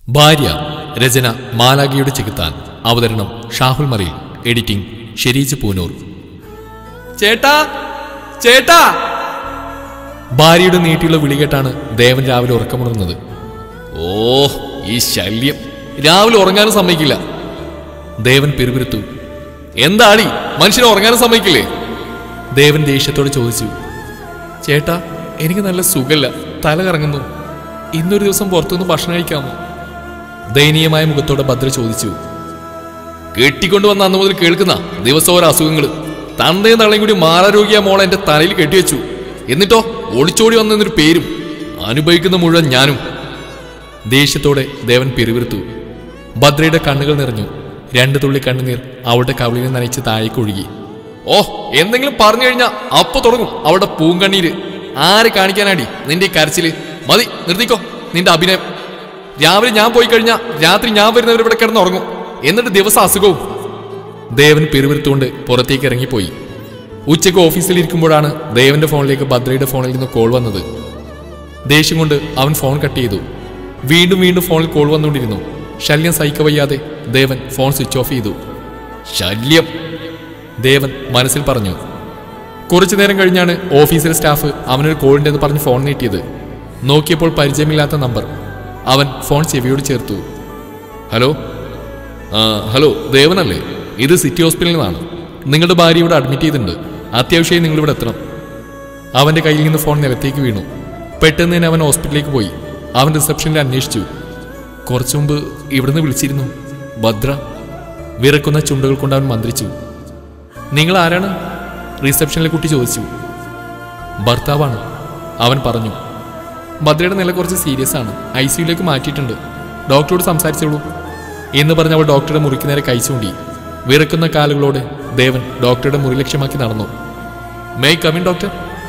ഭാര്യ രചന മാലാഗിയുടെ ചെകുത്താൻ അവതരണം ഷാഹുൽ മറിയിൽ എഡിറ്റിംഗ് ഷെരീജ് പൂനൂർ ചേട്ടാ ചേട്ടാ ഭാര്യയുടെ നീട്ടിയുള്ള വിളി കേട്ടാണ് ദേവൻ രാവിലെ ഉറക്കമുണർന്നത് ഓ ഈ ശല്യം രാവിലെ ഉറങ്ങാനും സമ്മതിക്കില്ല ദേവൻ പിറുപിറുത്തു എന്താടി മനുഷ്യനെ ഉറങ്ങാനും സമ്മതിക്കില്ലേ ദേവൻ ദേഷ്യത്തോടെ ചോദിച്ചു ചേട്ടാ എനിക്ക് നല്ല സുഖല്ല തല കറങ്ങുന്നു ഇന്നൊരു ദിവസം പുറത്തുനിന്ന് ഭക്ഷണം കഴിക്കാമോ ദയനീയമായ മുഖത്തോടെ ഭദ്ര ചോദിച്ചു കെട്ടിക്കൊണ്ടുവന്ന അന്ന് മുതൽ കേൾക്കുന്ന ദിവസം ഓരോ അസുഖങ്ങൾ തന്തയും തള്ളയും കൂടി മാറാരോഗ്യ മോളെ എന്റെ തലയിൽ കെട്ടിവെച്ചു എന്നിട്ടോ ഒളിച്ചോടി വന്നൊരു പേരും അനുഭവിക്കുന്ന മുഴുവൻ ഞാനും ദേഷ്യത്തോടെ ദേവൻ പിറുവിറുത്തു ഭദ്രയുടെ കണ്ണുകൾ നിറഞ്ഞു രണ്ട് തുള്ളി കണ്ണുനീർ അവളുടെ കവിളിനെ നനച്ച് താഴേക്ക് ഒഴുകി ഓ എന്തെങ്കിലും പറഞ്ഞു കഴിഞ്ഞാ അപ്പൊ തുടങ്ങും അവളുടെ പൂങ്കണ്ണീര് ആരെ കാണിക്കാനാടി നിന്റെ ഈ കരച്ചില് മതി നിർത്തിക്കോ നിന്റെ അഭിനയം രാവിലെ ഞാൻ പോയി കഴിഞ്ഞാൽ രാത്രി ഞാൻ വരുന്നവർ ഇവിടെ കിടന്ന് ഉറങ്ങും എന്നിട്ട് ദിവസം അസുഖവും ദേവൻ പിറുവിറുത്തുകൊണ്ട് പുറത്തേക്ക് ഇറങ്ങിപ്പോയി ഉച്ചയ്ക്ക് ഓഫീസിൽ ഇരിക്കുമ്പോഴാണ് ദേവന്റെ ഫോണിലേക്ക് ഭദ്രയുടെ ഫോണിൽ നിന്ന് കോൾ വന്നത് ദേഷ്യം കൊണ്ട് അവൻ ഫോൺ കട്ട് ചെയ്തു വീണ്ടും വീണ്ടും ഫോണിൽ കോൾ വന്നുകൊണ്ടിരുന്നു ശല്യം സഹിക്കവയ്യാതെ ദേവൻ ഫോൺ സ്വിച്ച് ഓഫ് ചെയ്തു ശല്യം ദേവൻ മനസ്സിൽ പറഞ്ഞു കുറച്ചു നേരം കഴിഞ്ഞാണ് ഓഫീസിലെ സ്റ്റാഫ് അവനൊരു കോളിൻ്റെന്ന് പറഞ്ഞ് ഫോൺ നീട്ടിയത് നോക്കിയപ്പോൾ പരിചയമില്ലാത്ത നമ്പർ അവൻ ഫോൺ ചെവിയോട് ചേർത്തു ഹലോ ആ ഹലോ ദേവനല്ലേ ഇത് സിറ്റി ഹോസ്പിറ്റലിൽ നിന്നാണ് നിങ്ങളുടെ ഭാര്യ ഇവിടെ അഡ്മിറ്റ് ചെയ്തിട്ടുണ്ട് അത്യാവശ്യമായി നിങ്ങൾ ഇവിടെ എത്തണം അവന്റെ കയ്യിൽ നിന്ന് ഫോൺ നിലത്തേക്ക് വീണു പെട്ടെന്ന് തന്നെ അവൻ ഹോസ്പിറ്റലിലേക്ക് പോയി അവൻ റിസപ്ഷനിൽ അന്വേഷിച്ചു കുറച്ചു മുമ്പ് ഇവിടുന്ന് വിളിച്ചിരുന്നു ഭദ്ര വിറക്കുന്ന ചുണ്ടുകൾ കൊണ്ട് അവൻ മന്ത്രിച്ചു നിങ്ങൾ ആരാണ് റിസപ്ഷനിലെ കുട്ടി ചോദിച്ചു ഭർത്താവാണ് അവൻ പറഞ്ഞു ഭദ്രയുടെ നില കുറച്ച് സീരിയസ് ആണ് ഐ സിയുലേക്ക് മാറ്റിയിട്ടുണ്ട് ഡോക്ടറോട് സംസാരിച്ചോളൂ എന്ന് പറഞ്ഞ് അവൾ ഡോക്ടറുടെ മുറിക്ക് നേരെ കൈ ചൂണ്ടി വിറക്കുന്ന കാലുകളോടെ ദേവൻ ഡോക്ടറുടെ മുറി ലക്ഷ്യമാക്കി നടന്നു മേ കമിൻ ഡോക്ടർ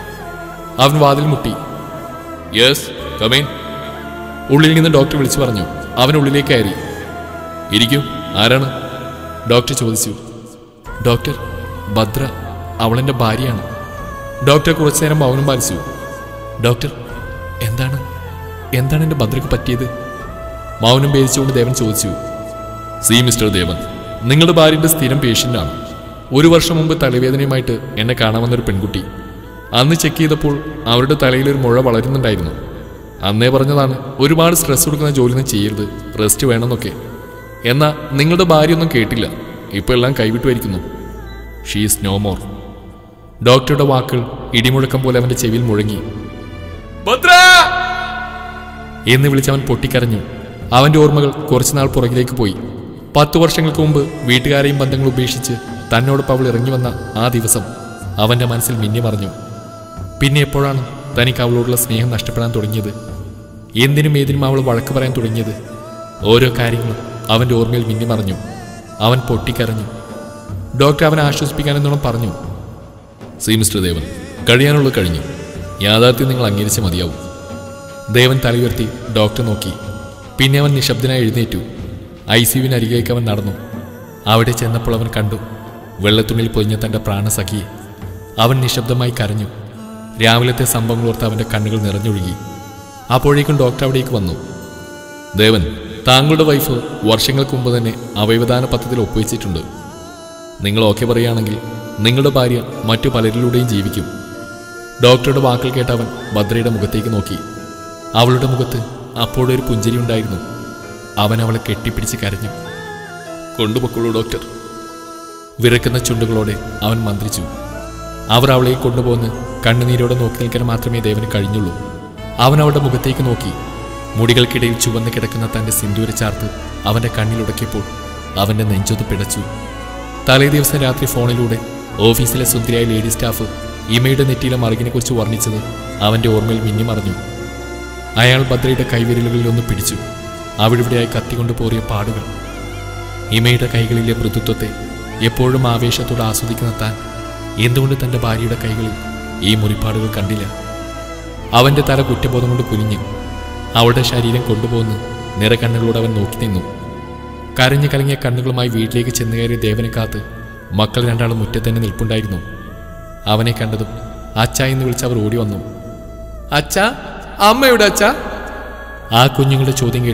അവൻ വാതിൽ മുട്ടി യെസ് കമീൻ ഉള്ളിൽ നിന്ന് ഡോക്ടർ വിളിച്ചു പറഞ്ഞു അവൻ ഉള്ളിലേക്ക് കയറി ഇരിക്കൂ ആരാണ് ഡോക്ടർ ചോദിച്ചു ഡോക്ടർ ഭദ്ര അവളെന്റെ ഭാര്യയാണ് ഡോക്ടർ കുറച്ചു നേരം മൗനം പാലിച്ചു ഡോക്ടർ എന്താണ് എന്താണ് എന്റെ ഭദ്രക്ക് പറ്റിയത് മൗനം ഭേദിച്ചുകൊണ്ട് ദേവൻ ചോദിച്ചു സി മിസ്റ്റർ ദേവൻ നിങ്ങളുടെ ഭാര്യയുടെ സ്ഥിരം പേഷ്യൻ്റാണ് ഒരു വർഷം മുമ്പ് തലവേദനയുമായിട്ട് എന്നെ കാണാമെന്നൊരു പെൺകുട്ടി അന്ന് ചെക്ക് ചെയ്തപ്പോൾ അവരുടെ തലയിൽ ഒരു മുഴ വളരുന്നുണ്ടായിരുന്നു അന്നേ പറഞ്ഞതാണ് ഒരുപാട് സ്ട്രെസ് കൊടുക്കുന്ന ജോലിയൊന്നും ചെയ്യരുത് റെസ്റ്റ് വേണമെന്നൊക്കെ എന്നാൽ നിങ്ങളുടെ ഭാര്യയൊന്നും കേട്ടില്ല ഇപ്പോൾ എല്ലാം കൈവിട്ടു വരിക്കുന്നു ഷീസ് നോ മോർ ഡോക്ടറുടെ വാക്കുകൾ ഇടിമുഴക്കം പോലെ അവന്റെ ചെവിയിൽ മുഴങ്ങി എന്ന് വിളിച്ചവൻ പൊട്ടിക്കരഞ്ഞു അവന്റെ ഓർമ്മകൾ കുറച്ചുനാൾ പുറകിലേക്ക് പോയി പത്തു വർഷങ്ങൾക്ക് മുമ്പ് വീട്ടുകാരെയും ബന്ധങ്ങൾ ഉപേക്ഷിച്ച് തന്നോടൊപ്പം അവൾ ഇറങ്ങി വന്ന ആ ദിവസം അവന്റെ മനസ്സിൽ മിന്നി മറഞ്ഞു പിന്നെ എപ്പോഴാണ് തനിക്ക് അവളോടുള്ള സ്നേഹം നഷ്ടപ്പെടാൻ തുടങ്ങിയത് എന്തിനും ഏതിനും അവൾ വഴക്ക് പറയാൻ തുടങ്ങിയത് ഓരോ കാര്യങ്ങളും അവന്റെ ഓർമ്മയിൽ മിന്നി മറഞ്ഞു അവൻ പൊട്ടിക്കരഞ്ഞു ഡോക്ടർ അവനെ ആശ്വസിപ്പിക്കാനെന്നോണം പറഞ്ഞു സി മിസ്റ്റർ ദേവൻ കഴിയാനുള്ളത് കഴിഞ്ഞു യാഥാർത്ഥ്യം നിങ്ങൾ അംഗീകരിച്ച് മതിയാവും ദേവൻ തലയുയർത്തി ഡോക്ടർ നോക്കി പിന്നെ അവൻ നിശബ്ദനായി എഴുന്നേറ്റു ഐ സിയുവിന് അരികേക്ക് അവൻ നടന്നു അവിടെ ചെന്നപ്പോൾ അവൻ കണ്ടു വെള്ളത്തുണിയിൽ പൊതിഞ്ഞ തന്റെ പ്രാണസഖിയെ അവൻ നിശബ്ദമായി കരഞ്ഞു രാവിലത്തെ സംഭവങ്ങൾ ഓർത്ത് അവന്റെ കണ്ണുകൾ നിറഞ്ഞൊഴുകി അപ്പോഴേക്കും ഡോക്ടർ അവിടേക്ക് വന്നു ദേവൻ താങ്കളുടെ വൈഫ് വർഷങ്ങൾക്ക് മുമ്പ് തന്നെ അവയവദാന പദ്ധതിയിൽ ഒപ്പുവെച്ചിട്ടുണ്ട് നിങ്ങൾ ഓക്കെ പറയുകയാണെങ്കിൽ നിങ്ങളുടെ ഭാര്യ മറ്റു പലരിലൂടെയും ജീവിക്കും ഡോക്ടറുടെ വാക്കുകൾ കേട്ട അവൻ ഭദ്രയുടെ മുഖത്തേക്ക് നോക്കി അവളുടെ മുഖത്ത് അപ്പോഴൊരു പുഞ്ചിരി ഉണ്ടായിരുന്നു അവൻ അവളെ കെട്ടിപ്പിടിച്ച് കരഞ്ഞു കൊണ്ടുപൊക്കുള്ളൂ ഡോക്ടർ വിറക്കുന്ന ചുണ്ടുകളോടെ അവൻ മന്ത്രിച്ചു അവർ അവളെ കൊണ്ടുപോകുന്ന കണ്ണുനീരോടെ നോക്കി നിൽക്കാൻ മാത്രമേ ദേവന് കഴിഞ്ഞുള്ളൂ അവൻ അവളുടെ മുഖത്തേക്ക് നോക്കി മുടികൾക്കിടയിൽ ചുവന്ന് കിടക്കുന്ന തന്റെ സിന്ദൂര ചാർത്ത് അവന്റെ കണ്ണിലുടക്കിയപ്പോൾ അവന്റെ നെഞ്ചൊന്ന് പിടച്ചു തലേ ദിവസം രാത്രി ഫോണിലൂടെ ഓഫീസിലെ സുന്ദരിയായ ലേഡി സ്റ്റാഫ് ഇമയുടെ നെറ്റിയിലെ മറുകിനെക്കുറിച്ച് വർണ്ണിച്ചത് അവന്റെ ഓർമ്മയിൽ മിന്നി മറഞ്ഞു അയാൾ ഭദ്രയുടെ കൈവിരലുകളിൽ ഒന്ന് പിടിച്ചു അവിടിവിടെയായി കത്തിക്കൊണ്ട് പോറിയ പാടുകൾ ഇമയുടെ കൈകളിലെ മൃദുത്വത്തെ എപ്പോഴും ആവേശത്തോടെ ആസ്വദിക്കുന്ന താൻ എന്തുകൊണ്ട് തന്റെ ഭാര്യയുടെ കൈകളിൽ ഈ മുറിപ്പാടുകൾ കണ്ടില്ല അവന്റെ തല കുറ്റബോധം കൊണ്ട് കുനിഞ്ഞു അവളുടെ ശരീരം കൊണ്ടുപോകുന്നു നിറകണ്ണുകളോട് അവൻ നോക്കി നിന്നു കരഞ്ഞു കലങ്ങിയ കണ്ണുകളുമായി വീട്ടിലേക്ക് ചെന്നു കയറിയ ദേവനെ കാത്ത് മക്കൾ രണ്ടാളും മുറ്റത്ത് തന്നെ നിൽപ്പുണ്ടായിരുന്നു അവനെ കണ്ടതും അച്ഛ എന്ന് വിളിച്ച് അവർ ഓടി വന്നു അച്ഛ അമ്മയുടെ അച്ഛ ആ കുഞ്ഞുങ്ങളുടെ ചോദ്യം കേട്ട്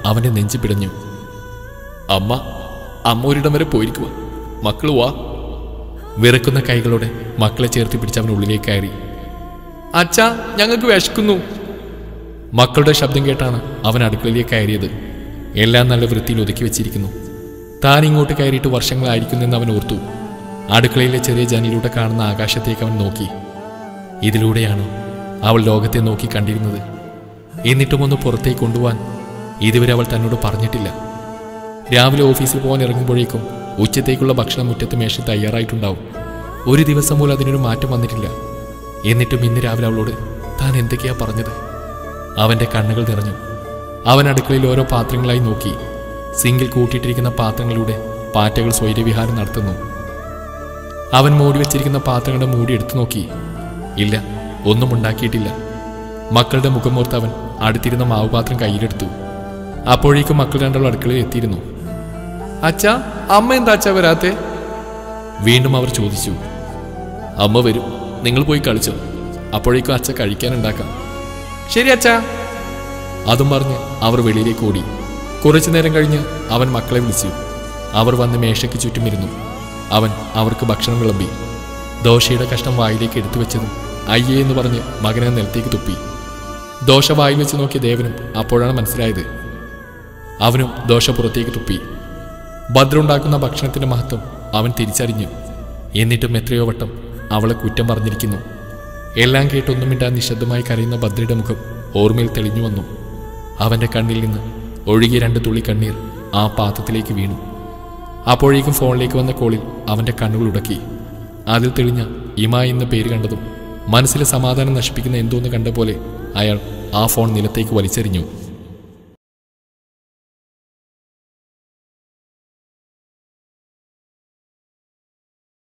അവന്റെ നെഞ്ചു പിടഞ്ഞു അമ്മ അമ്മ ഒരിടം വരെ പോയിരിക്കുക മക്കൾ വാ വിറക്കുന്ന കൈകളോടെ മക്കളെ ചേർത്ത് പിടിച്ച് അവൻ ഉള്ളിലേക്ക് കയറി അച്ഛാ ഞങ്ങൾക്ക് വിശക്കുന്നു മക്കളുടെ ശബ്ദം കേട്ടാണ് അവൻ അടുക്കളയിലേക്ക് കയറിയത് എല്ലാം നല്ല വൃത്തിയിൽ ഒതുക്കി വെച്ചിരിക്കുന്നു താൻ ഇങ്ങോട്ട് കയറിയിട്ട് വർഷങ്ങളായിരിക്കുന്നെന്ന് അവൻ ഓർത്തു അടുക്കളയിലെ ചെറിയ ജനലിലൂടെ കാണുന്ന ആകാശത്തേക്ക് അവൻ നോക്കി ഇതിലൂടെയാണ് അവൾ ലോകത്തെ നോക്കി കണ്ടിരുന്നത് എന്നിട്ടും ഒന്ന് പുറത്തേക്ക് കൊണ്ടുപോവാൻ ഇതുവരെ അവൾ തന്നോട് പറഞ്ഞിട്ടില്ല രാവിലെ ഓഫീസിൽ പോകാൻ ഇറങ്ങുമ്പോഴേക്കും ഉച്ചത്തേക്കുള്ള ഭക്ഷണം മുറ്റത്ത് മേശ തയ്യാറായിട്ടുണ്ടാവും ഒരു ദിവസം പോലും അതിനൊരു മാറ്റം വന്നിട്ടില്ല എന്നിട്ടും ഇന്ന് രാവിലെ അവളോട് താൻ എന്തൊക്കെയാ പറഞ്ഞത് അവന്റെ കണ്ണുകൾ നിറഞ്ഞു അവൻ അടുക്കളയിൽ ഓരോ പാത്രങ്ങളായി നോക്കി സിങ്കിൽ കൂട്ടിയിട്ടിരിക്കുന്ന പാത്രങ്ങളിലൂടെ പാറ്റകൾ സ്വൈര്യവിഹാരം നടത്തുന്നു അവൻ മൂടി വെച്ചിരിക്കുന്ന പാത്രങ്ങളുടെ മൂടി എടുത്തു നോക്കി ഇല്ല ഒന്നും ഉണ്ടാക്കിയിട്ടില്ല മക്കളുടെ മുഖമോർത്ത് അവൻ അടുത്തിരുന്ന മാവുപാത്രം കയ്യിലെടുത്തു അപ്പോഴേക്കും മക്കൾ രണ്ടാളും അടുക്കളയിൽ എത്തിയിരുന്നു അച്ഛാ അമ്മ എന്താ അച്ഛാ വരാത്തെ വീണ്ടും അവർ ചോദിച്ചു അമ്മ വരും നിങ്ങൾ പോയി കളിച്ചോ അപ്പോഴേക്കും അച്ഛ കഴിക്കാനുണ്ടാക്കാം ശരി അച്ഛാ അതും പറഞ്ഞ് അവർ വെളിയിലേക്ക് ഓടി കുറച്ചു നേരം കഴിഞ്ഞ് അവൻ മക്കളെ വിളിച്ചു അവർ വന്ന് മേശയ്ക്ക് ചുറ്റുമിരുന്നു അവൻ അവർക്ക് ഭക്ഷണം വിളമ്പി ദോശയുടെ കഷ്ണം വായിലേക്ക് എടുത്തു വെച്ചതും അയ്യേ എന്ന് പറഞ്ഞ് മകനെ നിലത്തേക്ക് തുപ്പി ദോശ വായിൽ വെച്ച് നോക്കിയ ദേവനും അപ്പോഴാണ് മനസ്സിലായത് അവനും ദോശ പുറത്തേക്ക് തുപ്പി ഭദ്ര ഉണ്ടാക്കുന്ന ഭക്ഷണത്തിന്റെ മഹത്വം അവൻ തിരിച്ചറിഞ്ഞു എന്നിട്ടും എത്രയോ വട്ടം അവളെ കുറ്റം പറഞ്ഞിരിക്കുന്നു എല്ലാം കേട്ടൊന്നും മിണ്ടാൻ നിശബ്ദമായി കരയുന്ന ഭദ്രയുടെ മുഖം ഓർമ്മയിൽ തെളിഞ്ഞു വന്നു അവന്റെ കണ്ണിൽ നിന്ന് ഒഴുകിയ രണ്ട് തുള്ളി കണ്ണീർ ആ പാത്രത്തിലേക്ക് വീണു അപ്പോഴേക്കും ഫോണിലേക്ക് വന്ന കോളിൽ അവന്റെ കണ്ണുകൾ ഉടക്കി അതിൽ തെളിഞ്ഞ ഇമ എന്ന പേര് കണ്ടതും മനസ്സിലെ സമാധാനം നശിപ്പിക്കുന്ന എന്തോന്ന് കണ്ട പോലെ അയാൾ ആ ഫോൺ നിലത്തേക്ക് വലിച്ചെറിഞ്ഞു